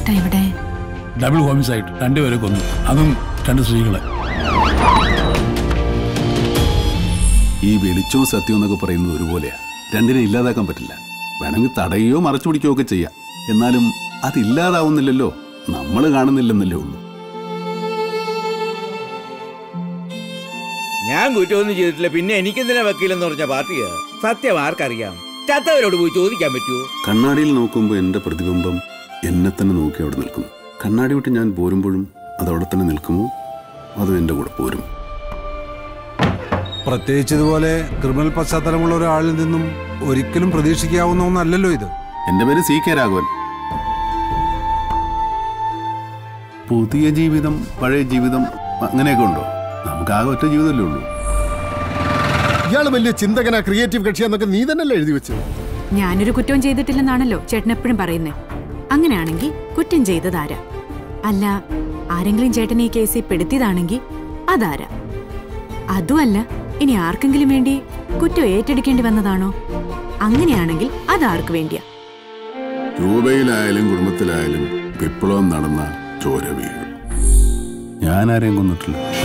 ചേട്ടാ ഇവിടെ double homicide രണ്ടുപേരെ കൊന്നു അതും രണ്ട് സ്ത്രീകളെ ഈ വെളിച്ചവും സത്യവും എന്നൊക്കെ പറയുന്നത് ഒരുപോലെയാ രണ്ടിനെ ഇല്ലാതാക്കാൻ പറ്റില്ല വേണമെങ്കിൽ തടയുകയോ മറച്ചു പിടിക്കുകയോ ഒക്കെ ചെയ്യാം എന്നാലും അതില്ലാതാവുന്നില്ലല്ലോ നമ്മൾ കാണുന്നില്ലെന്നല്ലേ ഉള്ളൂ ഞാൻ കുറ്റമൊന്നും ചെയ്തിട്ടില്ല പിന്നെ എനിക്കെന്തിനാ വക്കീലെന്ന് പറഞ്ഞ പാർട്ടിയാ സത്യം ആർക്കറിയാം ചത്തവരോട് പോയി ചോദിക്കാൻ പറ്റുമോ കണ്ണാടിയിൽ നോക്കുമ്പോൾ എൻ്റെ പ്രതിബിംബം എന്നെ തന്നെ നോക്കി അവിടെ നിൽക്കുന്നു കണ്ണാടി വിട്ട് ഞാൻ പോരുമ്പോഴും അത് അവിടെ തന്നെ നിൽക്കുമോ അതോ എൻ്റെ കൂടെ പോരും പ്രത്യേകിച്ച് ഇതുപോലെ ക്രിമിനൽ പശ്ചാത്തലമുള്ള ഒരാളിൽ നിന്നും ഒരിക്കലും പ്രതീക്ഷിക്കാവുന്ന ഒന്നല്ലല്ലോ ഇത് എൻ്റെ പേര് സി കെ രാഘവൻ പുതിയ ജീവിതം പഴയ ജീവിതം അങ്ങനെയൊക്കെ ഉണ്ടോ നമുക്കാകെ ഒറ്റ ജീവിതമല്ലേ ഉള്ളൂ ഇയാള് വലിയ ചിന്തകനാ ക്രിയേറ്റീവ് കക്ഷിയാന്നൊക്കെ നീ തന്നെയല്ലേ എഴുതി വെച്ചത് ഞാനൊരു കുറ്റവും ചെയ്തിട്ടില്ലെന്നാണല്ലോ ചേട്ടൻ എപ്പോഴും പറയുന്നേ അങ്ങനെയാണെങ്കിൽ കുറ്റം ചെയ്തതാരാ അല്ല ആരെങ്കിലും ചേട്ടനെ ഈ കേസിൽ പെടുത്തിയതാണെങ്കിൽ അതാരാ അതുമല്ല ഇനി ആർക്കെങ്കിലും വേണ്ടി കുറ്റം ഏറ്റെടുക്കേണ്ടി വന്നതാണോ അങ്ങനെയാണെങ്കിൽ അതാർക്ക് വേണ്ടിയാ രൂപയിലായാലും കുടുംബത്തിലായാലും വിപ്ലവം നടന്ന ചോര വീഴും ഞാൻ ആരെയും കൊന്നിട്ടില്ല